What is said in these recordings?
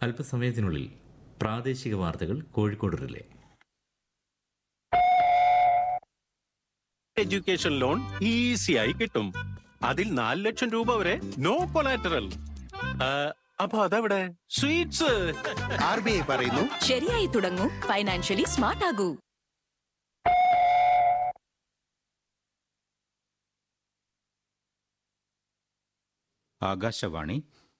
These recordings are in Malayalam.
അല്പസമയത്തിനുള്ളിൽ പ്രാദേശിക വാർത്തകൾ കോഴിക്കോട് റിലേ എഡ്യൂക്കേഷൻ ലോൺ ഈസിയായി കിട്ടും അതിൽ നാല് ലക്ഷം രൂപ വരെ നോ കൊലാറ്ററൽ അപ്പൊ അതെവിടെ സ്വീറ്റ്സ് ആർ ബി ഐ പറയുന്നു ശരിയായി തുടങ്ങൂ ഫൈനാൻഷ്യലി സ്മാർട്ട് ആകൂ ആകാശവാണി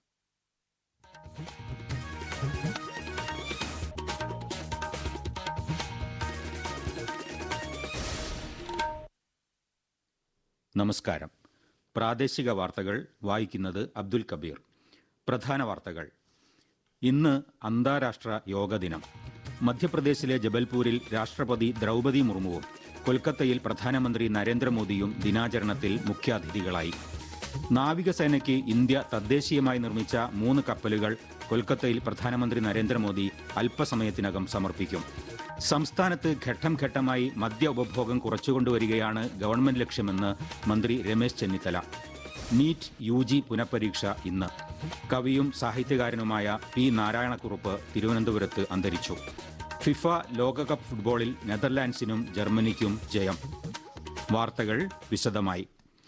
നമസ്കാരം പ്രാദേശിക വാർത്തകൾ വായിക്കുന്നത് അബ്ദുൽ കബീർ പ്രധാന വാർത്തകൾ ഇന്ന് അന്താരാഷ്ട്ര യോഗ ദിനം മധ്യപ്രദേശിലെ ജബൽപൂരിൽ രാഷ്ട്രപതി ദ്രൗപദി മുർമുവും കൊൽക്കത്തയിൽ പ്രധാനമന്ത്രി നരേന്ദ്രമോദിയും ദിനാചരണത്തിൽ മുഖ്യാതിഥികളായി നാവികസേനയ്ക്ക് ഇന്ത്യ തദ്ദേശീയമായി നിർമ്മിച്ച മൂന്ന് കപ്പലുകൾ കൊൽക്കത്തയിൽ പ്രധാനമന്ത്രി നരേന്ദ്രമോദി അല്പസമയത്തിനകം സമർപ്പിക്കും സംസ്ഥാനത്ത് ഘട്ടം ഘട്ടമായി മദ്യ ഉപഭോഗം കുറച്ചുകൊണ്ടുവരികയാണ് ഗവൺമെന്റ് ലക്ഷ്യമെന്ന് മന്ത്രി Ramesh Chennithala NEET U G പുനഃപരീക്ഷ ഇന്ന് കവിയും സാഹിത്യകാരനുമായ പി നാരായണക്കുറുപ്പ് തിരുവനന്തപുരത്ത് അന്തരിച്ചു ഫിഫ ലോകകപ്പ് ഫുട്ബോളിൽ നെതർലാൻഡ്സിനും ജർമ്മനിക്കും ജയം വാർത്തകൾ വിശദമായി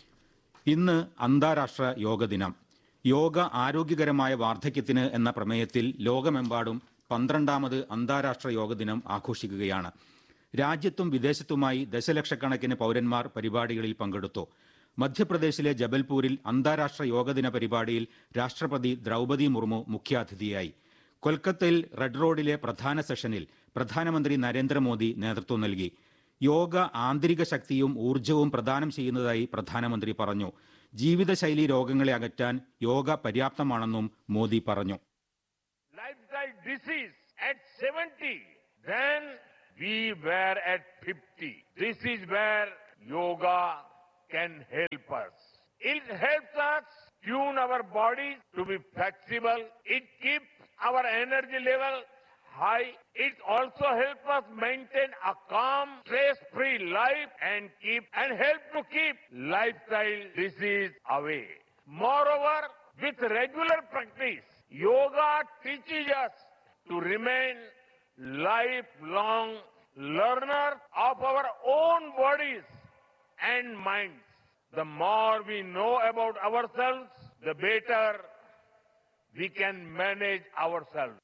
ഇന്ന് അന്താരാഷ്ട്ര യോഗ ദിനം യോഗ ആരോഗ്യകരമായ വാർദ്ധക്യത്തിന് എന്ന പ്രമേയത്തിൽ ലോകമെമ്പാടും പന്ത്രണ്ടാമത് അന്താരാഷ്ട്ര യോഗ ദിനം ആഘോഷിക്കുകയാണ് രാജ്യത്തും വിദേശത്തുമായി ദശലക്ഷക്കണക്കിന് പൗരന്മാർ പരിപാടികളിൽ പങ്കെടുത്തു മധ്യപ്രദേശിലെ ജബൽപൂരിൽ അന്താരാഷ്ട്ര യോഗ ദിന പരിപാടിയിൽ രാഷ്ട്രപതി ദ്രൗപദി മുർമു മുഖ്യാതിഥിയായി കൊൽക്കത്തയിൽ റെഡ് റോഡിലെ പ്രധാന സെഷനിൽ പ്രധാനമന്ത്രി നരേന്ദ്രമോദി നേതൃത്വം നൽകി യോഗ ആന്തരിക ശക്തിയും ഊർജവും പ്രദാനം ചെയ്യുന്നതായി പ്രധാനമന്ത്രി പറഞ്ഞു ജീവിതശൈലി രോഗങ്ങളെ അകറ്റാൻ യോഗ പര്യാപ്തമാണെന്നും മോദി പറഞ്ഞു lifestyle disease at 70, then we were at 50. This is where yoga can help us. It helps us tune our bodies to be flexible. It keeps our energy level high. It also helps us maintain a calm, stress-free life and keep and help to keep lifestyle disease away. Moreover, with regular practice, yoga teaches us to remain lifelong learners of our own bodies and minds. The more we know about ourselves, the better we can manage ourselves.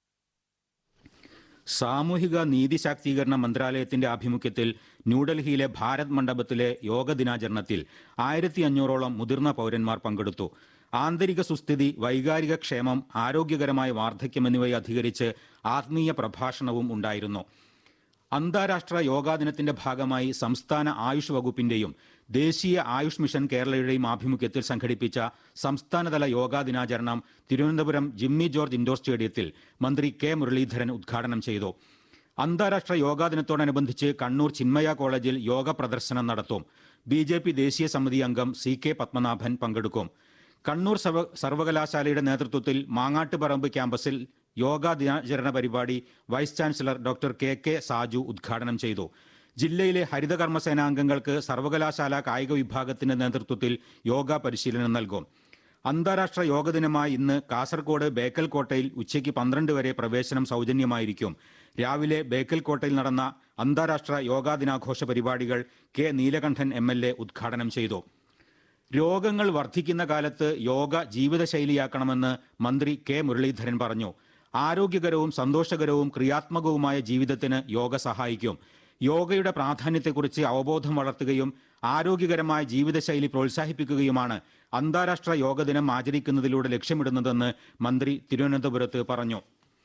സാമൂഹിക നീതി ശാക്തീകരണ മന്ത്രാലയത്തിന്റെ ആഭിമുഖ്യത്തിൽ ന്യൂഡൽഹിയിലെ ഭാരത് മണ്ഡപത്തിലെ യോഗ ദിനാചരണത്തിൽ ആയിരത്തി അഞ്ഞൂറോളം മുതിർന്ന പൗരന്മാർ പങ്കെടുത്തു ആന്തരിക സുസ്ഥിതി വൈകാരിക ക്ഷേമം ആരോഗ്യകരമായ വാർദ്ധക്യം എന്നിവയെ അധികരിച്ച് ആത്മീയ പ്രഭാഷണവും ഉണ്ടായിരുന്നു അന്താരാഷ്ട്ര യോഗാ ദിനത്തിന്റെ ഭാഗമായി സംസ്ഥാന ആയുഷ് വകുപ്പിന്റെയും ദേശീയ ആയുഷ് മിഷൻ കേരളയുടെയും ആഭിമുഖ്യത്തിൽ സംഘടിപ്പിച്ച സംസ്ഥാനതല യോഗാ ദിനാചരണം തിരുവനന്തപുരം ജിമ്മി ജോർജ് ഇൻഡോർ സ്റ്റേഡിയത്തിൽ മന്ത്രി കെ മുരളീധരൻ ഉദ്ഘാടനം ചെയ്തു അന്താരാഷ്ട്ര യോഗാ ദിനത്തോടനുബന്ധിച്ച് കണ്ണൂർ ചിന്മയ കോളേജിൽ യോഗ പ്രദർശനം നടത്തും ബി ജെ പി ദേശീയ സമിതി അംഗം സി കെ പത്മനാഭൻ പങ്കെടുക്കും കണ്ണൂർ സർവ സർവകലാശാലയുടെ നേതൃത്വത്തിൽ മാങ്ങാട്ടുപറമ്പ് ക്യാമ്പസിൽ യോഗാ ദിനാചരണ പരിപാടി vice chancellor doctor K K Saju ഉദ്ഘാടനം ചെയ്തു ജില്ലയിലെ ഹരിതകർമ്മ സേനാംഗങ്ങൾക്ക് സർവകലാശാല കായിക വിഭാഗത്തിന്റെ നേതൃത്വത്തിൽ യോഗ പരിശീലനം നൽകും അന്താരാഷ്ട്ര യോഗ ദിനമായ ഇന്ന് കാസർഗോഡ് ബേക്കൽ കോട്ടയിൽ ഉച്ചയ്ക്ക് പന്ത്രണ്ട് വരെ പ്രവേശനം സൗജന്യമായിരിക്കും രാവിലെ ബേക്കൽ കോട്ടയിൽ നടന്ന അന്താരാഷ്ട്ര യോഗാ ദിനാഘോഷ പരിപാടികൾ K Neelakandan M L A ഉദ്ഘാടനം ചെയ്തു രോഗങ്ങൾ വർദ്ധിക്കുന്ന കാലത്ത് യോഗ ജീവിതശൈലിയാക്കണമെന്ന് മന്ത്രി കെ മുരളീധരൻ പറഞ്ഞു ആരോഗ്യകരവും സന്തോഷകരവും ക്രിയാത്മകവുമായ ജീവിതത്തിന് യോഗ സഹായിക്കും യോഗയുടെ പ്രാധാന്യത്തെക്കുറിച്ച് അവബോധം വളർത്തുകയും ആരോഗ്യകരമായ ജീവിതശൈലി പ്രോത്സാഹിപ്പിക്കുകയുമാണ് അന്താരാഷ്ട്ര യോഗ ദിനം ആചരിക്കുന്നതിലൂടെ ലക്ഷ്യമിടുന്നതെന്ന് മന്ത്രി തിരുവനന്തപുരത്ത് പറഞ്ഞു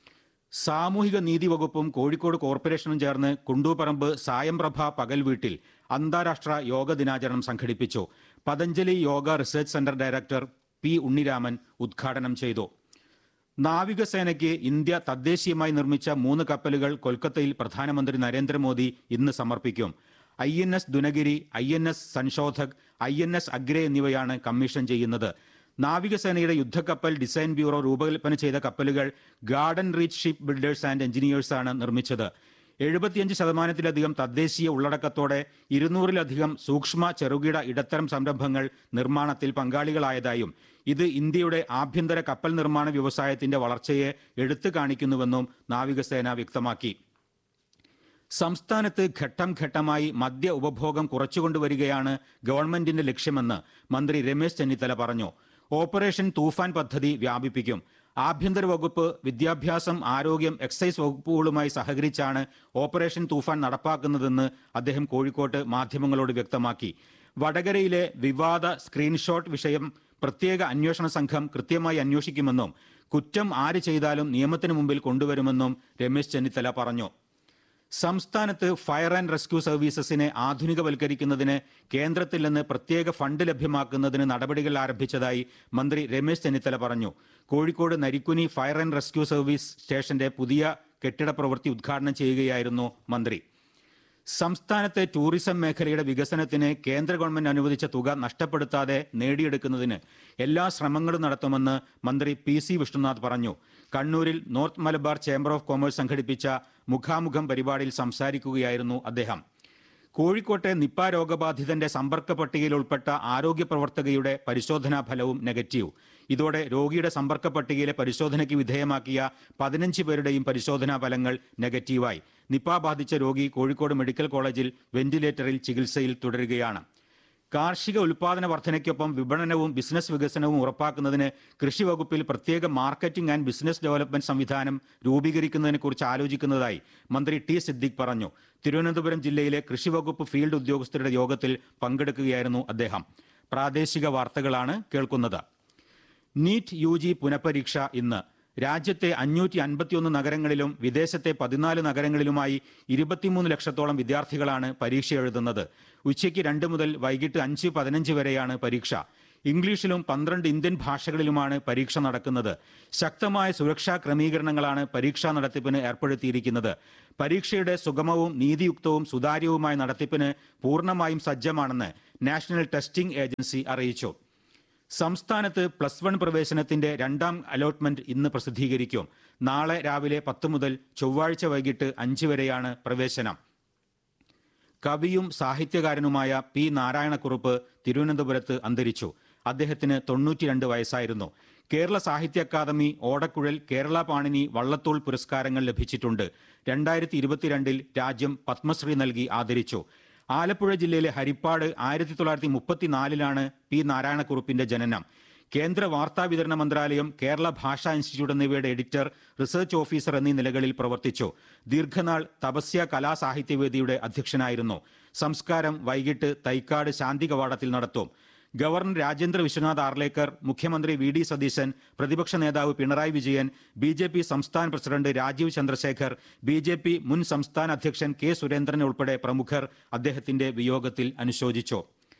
സാമൂഹിക നീതി വകുപ്പും കോഴിക്കോട് കോർപ്പറേഷനും ചേർന്ന് കുണ്ടൂപ്പറമ്പ് സായംപ്രഭ പകൽ വീട്ടിൽ അന്താരാഷ്ട്ര യോഗ ദിനാചരണം സംഘടിപ്പിച്ചു Patanjali Yoga research centre director P Unniraman ഉദ്ഘാടനം ചെയ്തു നാവികസേനയ്ക്ക് ഇന്ത്യ തദ്ദേശീയമായി നിർമ്മിച്ച മൂന്ന് കപ്പലുകൾ കൊൽക്കത്തയിൽ പ്രധാനമന്ത്രി നരേന്ദ്രമോദി ഇന്ന് സമർപ്പിക്കും I N S Dunagiri I N S Sanshodhak I N S Agray എന്നിവയാണ് കമ്മീഷൻ ചെയ്യുന്നത് നാവികസേനയുടെ യുദ്ധക്കപ്പൽ ഡിസൈൻ ബ്യൂറോ രൂപകൽപ്പന ചെയ്ത കപ്പലുകൾ garden reach ship builders and എഞ്ചിനീയേഴ്സാണ് നിർമ്മിച്ചത് എഴുപത്തിയഞ്ച് ശതമാനത്തിലധികം തദ്ദേശീയ ഉള്ളടക്കത്തോടെ ഇരുന്നൂറിലധികം സൂക്ഷ്മ ചെറുകിട ഇടത്തരം സംരംഭങ്ങൾ നിർമ്മാണത്തിൽ പങ്കാളികളായതായും ഇത് ഇന്ത്യയുടെ ആഭ്യന്തര കപ്പൽ നിർമ്മാണ വ്യവസായത്തിന്റെ വളർച്ചയെ എടുത്തു കാണിക്കുന്നുവെന്നും നാവികസേന വ്യക്തമാക്കി സംസ്ഥാനത്ത് ഘട്ടം ഘട്ടമായി മദ്യ ഉപഭോഗം കുറച്ചുകൊണ്ടുവരികയാണ് ഗവൺമെന്റിന്റെ ലക്ഷ്യമെന്ന് മന്ത്രി രമേശ് ചെന്നിത്തല പറഞ്ഞു ഓപ്പറേഷൻ തൂഫാൻ പദ്ധതി വ്യാപിപ്പിക്കും ആഭ്യന്തര വകുപ്പ് വിദ്യാഭ്യാസം ആരോഗ്യം എക്സൈസ് വകുപ്പുകളുമായി സഹകരിച്ചാണ് ഓപ്പറേഷൻ തൂഫാൻ നടപ്പാക്കുന്നതെന്ന് അദ്ദേഹം കോഴിക്കോട്ട് മാധ്യമങ്ങളോട് വ്യക്തമാക്കി വടകരയിലെ വിവാദ സ്ക്രീൻഷോട്ട് വിഷയം പ്രത്യേക അന്വേഷണ സംഘം കൃത്യമായി അന്വേഷിക്കുമെന്നും കുറ്റം ആര് ചെയ്താലും നിയമത്തിന് മുമ്പിൽ കൊണ്ടുവരുമെന്നും രമേശ് ചെന്നിത്തല പറഞ്ഞു സംസ്ഥാനത്ത് ഫയർ ആൻഡ് റെസ്ക്യൂ സർവീസസിനെ ആധുനികവൽക്കരിക്കുന്നതിന് കേന്ദ്രത്തിൽ നിന്ന് പ്രത്യേക ഫണ്ട് ലഭ്യമാക്കുന്നതിന് നടപടികൾ ആരംഭിച്ചതായി മന്ത്രി രമേശ് ചെന്നിത്തല പറഞ്ഞു Kozhikode Narikkuni fire and rescue service സ്റ്റേഷന്റെ പുതിയ കെട്ടിട പ്രവൃത്തി ഉദ്ഘാടനം ചെയ്യുകയായിരുന്നു മന്ത്രി സംസ്ഥാനത്തെ ടൂറിസം മേഖലയുടെ വികസനത്തിന് കേന്ദ്ര ഗവൺമെന്റ് അനുവദിച്ച തുക നഷ്ടപ്പെടുത്താതെ നേടിയെടുക്കുന്നതിന് എല്ലാ ശ്രമങ്ങളും നടത്തുമെന്ന് മന്ത്രി പി സി വിഷ്ണുനാഥ് പറഞ്ഞു കണ്ണൂരിൽ north Malabar chamber of commerce സംഘടിപ്പിച്ച മുഖാമുഖം പരിപാടിയിൽ സംസാരിക്കുകയായിരുന്നു അദ്ദേഹം കോഴിക്കോട്ടെ നിപ്പ രോഗബാധിതന്റെ സമ്പർക്ക പട്ടികയിൽ ഉൾപ്പെട്ട ആരോഗ്യ പ്രവർത്തകയുടെ പരിശോധനാ ഫലവും നെഗറ്റീവ് ഇതോടെ രോഗിയുടെ സമ്പർക്ക പട്ടികയിലെ പരിശോധനയ്ക്ക് വിധേയമാക്കിയ പതിനഞ്ച് പേരുടെയും പരിശോധനാ ഫലങ്ങൾ നെഗറ്റീവായി നിപ്പ ബാധിച്ച രോഗി കോഴിക്കോട് മെഡിക്കൽ കോളേജിൽ വെന്റിലേറ്ററിൽ ചികിത്സയിൽ തുടരുകയാണ് കാർഷിക ഉൽപാദന വർധനയ്ക്കൊപ്പം വിപണനവും ബിസിനസ് വികസനവും ഉറപ്പാക്കുന്നതിന് കൃഷി വകുപ്പിൽ പ്രത്യേക മാർക്കറ്റിംഗ് ആൻഡ് ബിസിനസ് ഡെവലപ്മെന്റ് സംവിധാനം രൂപീകരിക്കുന്നതിനെക്കുറിച്ച് ആലോചിക്കുന്നതായി മന്ത്രി ടി സിദ്ദിഖ് പറഞ്ഞു തിരുവനന്തപുരം ജില്ലയിലെ കൃഷി വകുപ്പ് ഫീൽഡ് ഉദ്യോഗസ്ഥരുടെ യോഗത്തിൽ പങ്കെടുക്കുകയായിരുന്നു അദ്ദേഹം പ്രാദേശിക വാർത്തകളാണ് കേൾക്കുന്നത് നീറ്റ് യു ജി പുനഃപരീക്ഷ ഇന്ന് രാജ്യത്തെ അഞ്ഞൂറ്റി അൻപത്തിയൊന്ന് നഗരങ്ങളിലും വിദേശത്തെ പതിനാല് നഗരങ്ങളിലുമായി ഇരുപത്തിമൂന്ന് ലക്ഷത്തോളം വിദ്യാർത്ഥികളാണ് പരീക്ഷ എഴുതുന്നത് ഉച്ചയ്ക്ക് രണ്ട് മുതൽ വൈകിട്ട് അഞ്ച് പതിനഞ്ച് വരെയാണ് പരീക്ഷ ഇംഗ്ലീഷിലും പന്ത്രണ്ട് ഇന്ത്യൻ ഭാഷകളിലുമാണ് പരീക്ഷ നടക്കുന്നത് ശക്തമായ സുരക്ഷാ ക്രമീകരണങ്ങളാണ് പരീക്ഷാ നടത്തിപ്പിന് ഏർപ്പെടുത്തിയിരിക്കുന്നത് പരീക്ഷയുടെ സുഗമവും നീതിയുക്തവും സുതാര്യവുമായ നടത്തിപ്പിന് പൂർണ്ണമായും സജ്ജമാണെന്ന് നാഷണൽ ടെസ്റ്റിംഗ് ഏജൻസി അറിയിച്ചു സംസ്ഥാനത്ത് പ്ലസ് വൺ പ്രവേശനത്തിന്റെ രണ്ടാം അലോട്ട്മെന്റ് ഇന്ന് പ്രസിദ്ധീകരിക്കും നാളെ രാവിലെ പത്ത് മുതൽ ചൊവ്വാഴ്ച വൈകിട്ട് അഞ്ച് വരെയാണ് പ്രവേശനം കവിയും സാഹിത്യകാരനുമായ പി നാരായണക്കുറുപ്പ് തിരുവനന്തപുരത്ത് അന്തരിച്ചു അദ്ദേഹത്തിന് തൊണ്ണൂറ്റിരണ്ട് വയസ്സായിരുന്നു കേരള സാഹിത്യ അക്കാദമി ഓടക്കുഴൽ കേരള പാണിനി വള്ളത്തോൾ പുരസ്കാരങ്ങൾ ലഭിച്ചിട്ടുണ്ട് രണ്ടായിരത്തി ഇരുപത്തിരണ്ടിൽ രാജ്യം പത്മശ്രീ നൽകി ആദരിച്ചു ആലപ്പുഴ ജില്ലയിലെ ഹരിപ്പാട് ആയിരത്തി തൊള്ളായിരത്തി മുപ്പത്തിനാലിലാണ് പി നാരായണക്കുറുപ്പിന്റെ ജനനം കേന്ദ്ര വാർത്താ വിതരണ മന്ത്രാലയം കേരള ഭാഷാ ഇൻസ്റ്റിറ്റ്യൂട്ട് എന്നിവയുടെ എഡിറ്റർ റിസർച്ച് ഓഫീസർ എന്നീ നിലകളിൽ പ്രവർത്തിച്ചു ദീർഘനാൾ തപസ്യ കലാസാഹിത്യവേദിയുടെ അധ്യക്ഷനായിരുന്നു സംസ്കാരം വൈകിട്ട് തൈക്കാട് ശാന്തി കവാടത്തിൽ നടത്തും ഗവർണർ രാജേന്ദ്ര വിശ്വനാഥ് ആർലേക്കർ മുഖ്യമന്ത്രി വി ഡി സതീശൻ പ്രതിപക്ഷ നേതാവ് Pinarayi Vijayan B J P സംസ്ഥാന president Rajeev Chandrasekhar B J P മുൻ സംസ്ഥാന അധ്യക്ഷൻ കെ സുരേന്ദ്രൻ ഉൾപ്പെടെ പ്രമുഖർ അദ്ദേഹത്തിന്റെ വിയോഗത്തിൽ അനുശോചിച്ചു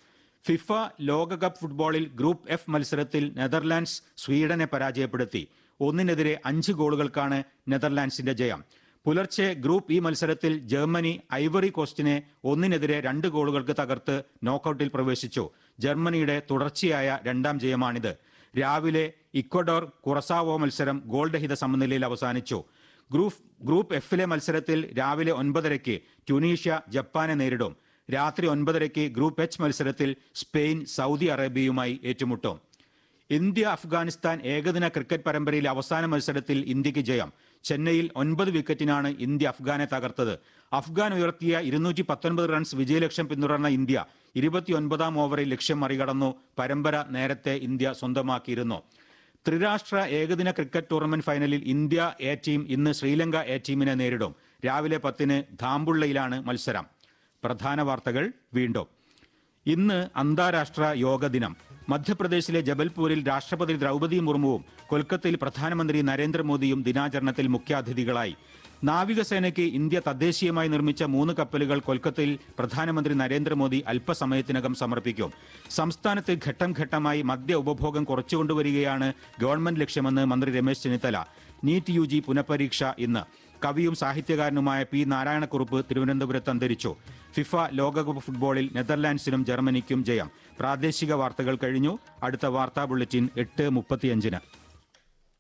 ഫിഫ ലോകകപ്പ് ഫുട്ബോളിൽ ഗ്രൂപ്പ് എഫ് മത്സരത്തിൽ നെതർലാൻഡ്സ് സ്വീഡനെ പരാജയപ്പെടുത്തി ഒന്നിനെതിരെ അഞ്ച് ഗോളുകൾക്കാണ് നെതർലാൻഡ്സിന്റെ ജയം പുലർച്ചെ ഗ്രൂപ്പ് ഇ മത്സരത്തിൽ ജർമ്മനി ഐവറി കോസ്റ്റിനെ ഒന്നിനെതിരെ രണ്ട് ഗോളുകൾക്ക് തകർത്ത് നോക്കൌട്ടിൽ പ്രവേശിച്ചു ജർമ്മനിയുടെ തുടർച്ചയായ രണ്ടാം ജയമാണിത് രാവിലെ ഇക്വഡോർ കുറസാവോ മത്സരം ഗോൾ രഹിത സമനിലയിൽ അവസാനിച്ചു ഗ്രൂപ്പ് ഗ്രൂപ്പ് എഫിലെ മത്സരത്തിൽ രാവിലെ ഒൻപതരയ്ക്ക് ട്യൂണീഷ്യ ജപ്പാനെ നേരിടും രാത്രി ഒൻപതരയ്ക്ക് ഗ്രൂപ്പ് എച്ച് മത്സരത്തിൽ സ്പെയിൻ സൗദി അറേബ്യയുമായി ഏറ്റുമുട്ടും ഇന്ത്യ അഫ്ഗാനിസ്ഥാൻ ഏകദിന ക്രിക്കറ്റ് പരമ്പരയിലെ അവസാന മത്സരത്തിൽ ഇന്ത്യക്ക് ജയം ചെന്നൈയിൽ ഒൻപത് വിക്കറ്റിനാണ് ഇന്ത്യ അഫ്ഗാനെ തകർത്തത് അഫ്ഗാൻ ഉയർത്തിയ ഇരുന്നൂറ്റി പത്തൊൻപത് റൺസ് വിജയലക്ഷ്യം പിന്തുടർന്ന ഇന്ത്യ ഇരുപത്തിയൊൻപതാം ഓവറിൽ ലക്ഷ്യം മറികടന്നു പരമ്പര നേരത്തെ ഇന്ത്യ സ്വന്തമാക്കിയിരുന്നു ത്രിരാഷ്ട്ര ഏകദിന ക്രിക്കറ്റ് ടൂർണമെന്റ് ഫൈനലിൽ ഇന്ത്യ എ ടീം ഇന്ന് ശ്രീലങ്ക എ ടീമിനെ നേരിടും രാവിലെ പത്തിന് ധാമ്പുള്ളയിലാണ് മത്സരം പ്രധാന വാർത്തകൾ വീണ്ടും ഇന്ന് അന്താരാഷ്ട്ര യോഗ ദിനം മധ്യപ്രദേശിലെ ജബൽപൂരിൽ രാഷ്ട്രപതി ദ്രൗപദി മുർമുവും കൊൽക്കത്തയിൽ പ്രധാനമന്ത്രി നരേന്ദ്രമോദിയും ദിനാചരണത്തിൽ മുഖ്യാതിഥികളായി നാവികസേനയ്ക്ക് ഇന്ത്യ തദ്ദേശീയമായി നിർമ്മിച്ച മൂന്ന് കപ്പലുകൾ കൊൽക്കത്തയിൽ പ്രധാനമന്ത്രി നരേന്ദ്രമോദി അല്പസമയത്തിനകം സമർപ്പിക്കും സംസ്ഥാനത്ത് ഘട്ടം ഘട്ടമായി മദ്യ ഉപഭോഗം കുറച്ചുകൊണ്ടുവരികയാണ് ഗവൺമെന്റ് ലക്ഷ്യമെന്ന് മന്ത്രി Ramesh Chennithala NEET U G പുനഃപരീക്ഷ ഇന്ന് കവിയും സാഹിത്യകാരനുമായ പി നാരായണക്കുറുപ്പ് തിരുവനന്തപുരത്ത് അന്തരിച്ചു ഫിഫ ലോകകപ്പ് ഫുട്ബോളിൽ നെതർലാൻഡ്സിനും ജർമ്മനിക്കും ജയം പ്രാദേശിക വാർത്തകൾ കഴിഞ്ഞു അടുത്ത വാർത്താ ബുള്ളറ്റിൻ എട്ട് മുപ്പത്തിയഞ്ചിന്